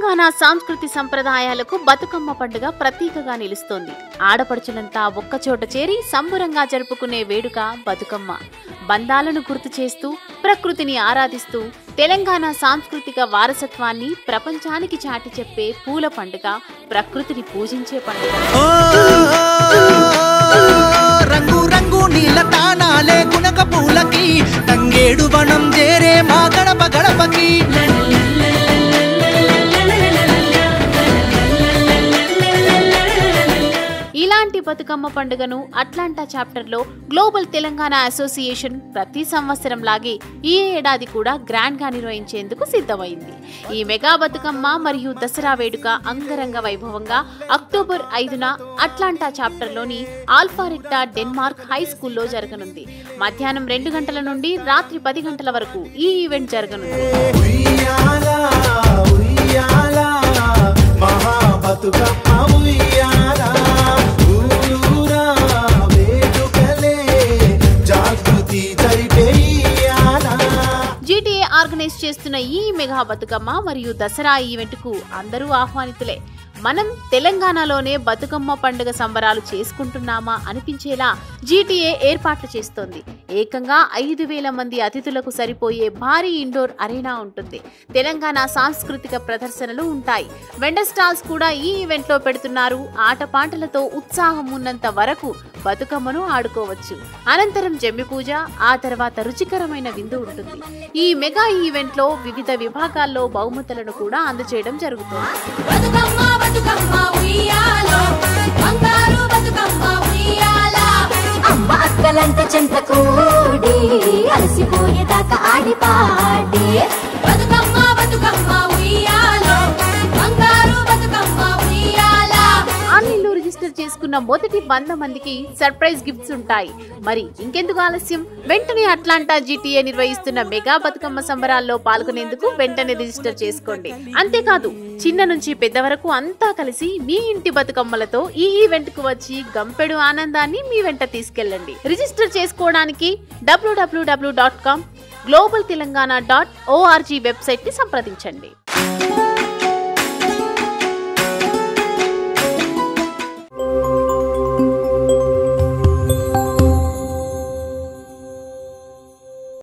తెలంగాణ సాంస్కృతి సంప్రదాయాలకు బతుకమ్మ పండుగ ప్రతీకగా నిలుస్తోంది ఆడపడుచులంతా ఒక్కచోట చేరి సంబురంగా జరుపుకునే వేడుక బతుకమ్మ బంధాలను గుర్తు చేస్తూ ప్రకృతిని ఆరాధిస్తూ తెలంగాణ సాంస్కృతిక వారసత్వాన్ని ప్రపంచానికి చాటి చెప్పే పూల పండుగ ప్రకృతిని పూజించే పండుగ ఓ రంగు రంగు నీళ్ళ తానాలే గునక పూలకి తంగేడు వనం చేరే మా గడప గడపకి ఇలాంటి బతుకమ్మ పండుగను అట్లాంటా చాప్టర్లో గ్లోబల్ తెలంగాణ అసోసియేషన్ ప్రతి సంవత్సరం లాగే ఈ ఏడాది కూడా గ్రాండ్ గా నిర్వహించేందుకు సిద్ధమైంది ఈ మెగా బతుకమ్మ మరియు దసరా వేడుక అంగరంగ వైభవంగా అక్టోబర్ ఐదున అట్లాంటా చాప్టర్లోని ఆల్ఫారెక్టా డెన్మార్క్ హై స్కూల్లో జరగనుంది మధ్యాహ్నం రెండు గంటల నుండి రాత్రి పది గంటల వరకు ఈ ఈవెంట్ జరగనుంది ఉయ్యాల ఉయ్యాల మహా బతుకమ్మ ఉయ్యాల ఊరూరా వేడుకలే జాగృతి జరిపే ఇయ్యాల జీటీఏ ఆర్గనైజ్ చేస్తున్న ఈ మెగా బతుకమ్మ మరియు దసరా ఈవెంట్ కు అందరూ ఆహ్వానితులే మనం తెలంగాణలోనే బతుకమ్మ పండుగ సంబరాలు చేసుకుంటున్నామా అనిపించేలా జీటీఏ ఏర్పాట్లు చేస్తోంది ఏకంగా ఐదు వేల మంది అతిథులకు సరిపోయే భారీ ఇండోర్ అరేనా ఉంటుంది తెలంగాణ సాంస్కృతిక ప్రదర్శనలు ఉంటాయి వెండర్ స్టాల్స్ కూడా ఈ ఈవెంట్ లో పెడుతున్నారు ఆటపాటలతో ఉత్సాహం ఉన్నంత వరకు బతుకమ్మను ఆడుకోవచ్చు అనంతరం జమ్మి పూజ ఆ తర్వాత రుచికరమైన విందు ఉంటుంది ఈ మెగా ఈవెంట్ లో వివిధ విభాగాల్లో బహుమతులను కూడా అందజేయడం జరుగుతుంది బతుకమ్మ బతుకమ్మ ఉయ్యాలో బంగారు బతుకమ్మ ఉయ్యాల అమ్మ అక్కలంత చెంత కూడి అలసిపోయేదాకా ఆడి పాడి బతుకమ్మ బతుకమ్మ ఉయ్యాలో బంగారు బతుకమ్మ ఉయ్యాల ఆన్లైన్లో రిజిస్టర్ చేసుకున్న మొదటి వంద మందికి సర్ప్రైజ్ గిఫ్ట్స్ ఉంటాయి మరి ఇంకెందుకు ఆలస్యం వెంటనే అట్లాంటా జీటీఏ నిర్వహిస్తున్న మెగా బతుకమ్మ సంబరాల్లో పాల్గొనేందుకు వెంటనే రిజిస్టర్ చేసుకోండి అంతేకాదు చిన్న నుంచి పెద్ద వరకు అంతా కలిసి మీ ఇంటి బతుకమ్మలతో ఈ ఈవెంట్ కు వచ్చి గంపెడు ఆనందాన్ని మీ వెంట తీసుకెళ్ళండి రిజిస్టర్ చేసుకోవడానికి W W W dot com global Telangana dot ORG website ని సంప్రదించండి